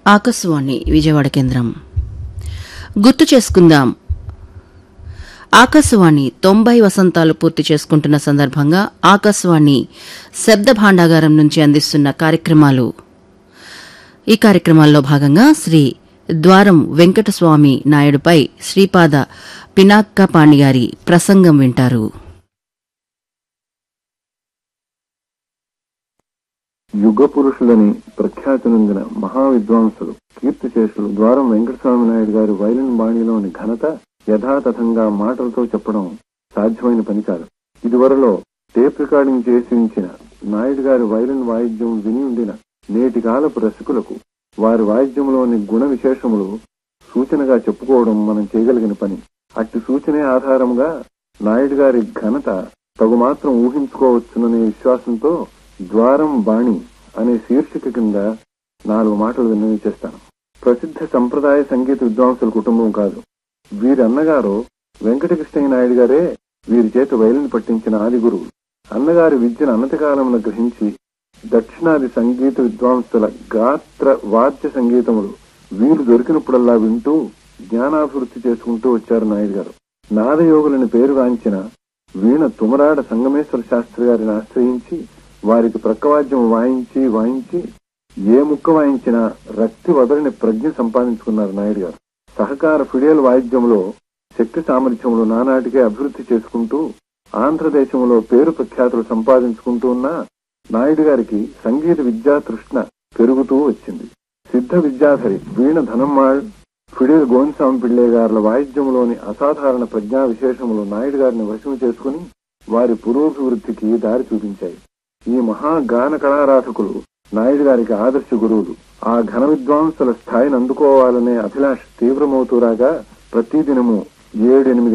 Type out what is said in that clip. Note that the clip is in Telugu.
ఆకాశవాణి విజయవాడ కేంద్రం గుర్తు చేసుకుందాం ఆకాశవాణి తొంభై వసంతాలు పూర్తి చేసుకుంటున్న సందర్భంగా ఆకాశవాణి శబ్ద భాండాగారం నుంచి అందిస్తున్న కార్యక్రమాలు ఈ కార్యక్రమాల్లో భాగంగా శ్రీ ద్వారం వెంకటస్వామి నాయుడుపై శ్రీపాద పినాక్క పాణిగారి ప్రసంగం వింటారు యుగ పురుషులని ప్రఖ్యాతి నొందిన మహావిద్వాంసులు కీర్తిశేషులు ద్వారం వెంకటస్వామి నాయుడు గారి వైలిన్ బాణిలోని ఘనత యథాతథంగా మాటలతో చెప్పడం సాధ్యమైన పని కాదు ఇదివరలో టేప్ రికార్డింగ్ చేసి ఉంచిన నాయుడు గారి వైలిన్ వాయిద్యం విని ఉండిన నేటి కాలపు రసికులకు వారి వాయిద్యంలోని గుణ విశేషములు సూచనగా చెప్పుకోవడం మనం చేయగలిగిన పని అట్టి సూచనే ఆధారంగా నాయుడు గారి ఘనత తగుమాత్రం ఊహించుకోవచ్చుననే విశ్వాసంతో ద్వారం బాణి అనే శీర్షిక కింద నాలుగు మాటలు విన్నవి చేస్తాను ప్రసిద్ధ సంప్రదాయ సంగీత విద్వాంసుల కుటుంబం కాదు వీరి అన్నగారు వెంకటకృష్ణయ్య నాయుడు గారే వీరి చేత వైలిని పట్టించిన ఆది గురువు అన్నగారి విద్యను అన్నతి కాలమున గ్రహించి దక్షిణాది సంగీత విద్వాంసుల గాత్ర వాద్య సంగీతములు వీరు దొరికినప్పుడల్లా వింటూ జ్ఞానాభివృద్ధి చేసుకుంటూ వచ్చారు నాయుడు గారు నాదయోగులని పేరు గాంచిన వీణ తుమరాడ సంగమేశ్వర శాస్త్రి గారిని ఆశ్రయించి వారికి ప్రక్కవాద్యం వాయించి వాయించి ఏ ముక్క వాయించినా రక్తి వదలని ప్రజ్ఞ సంపాదించుకున్నారు నాయుడు గారు సహకార ఫిడియల్ వాయిద్యంలో శక్తి సామర్థ్యములు నానాటికే అభివృద్ధి చేసుకుంటూ ఆంధ్రదేశంలో పేరు ప్రఖ్యాతులు సంపాదించుకుంటూ ఉన్న నాయుడు గారికి సంగీత విద్యా తృష్ణ పెరుగుతూ వచ్చింది సిద్ధ విద్యాధరి వీణ ధనమ్మాళ్ ఫిడిల్ గోవిందస్వామి పిళ్ళే గారుల వాయిద్యంలోని అసాధారణ ప్రజ్ఞా విశేషములు నాయుడు గారిని వశము చేసుకుని వారి పురోభివృద్ధికి దారి చూపించాయి ఈ మహాగాన కళారాధకులు నాయుడు గారికి ఆదర్శ గురువులు ఆ ఘన విద్వాంసుల స్థాయిని అందుకోవాలనే అభిలాష తీవ్రమవుతూ రాగా ప్రతిదినము ఏడెనిమిది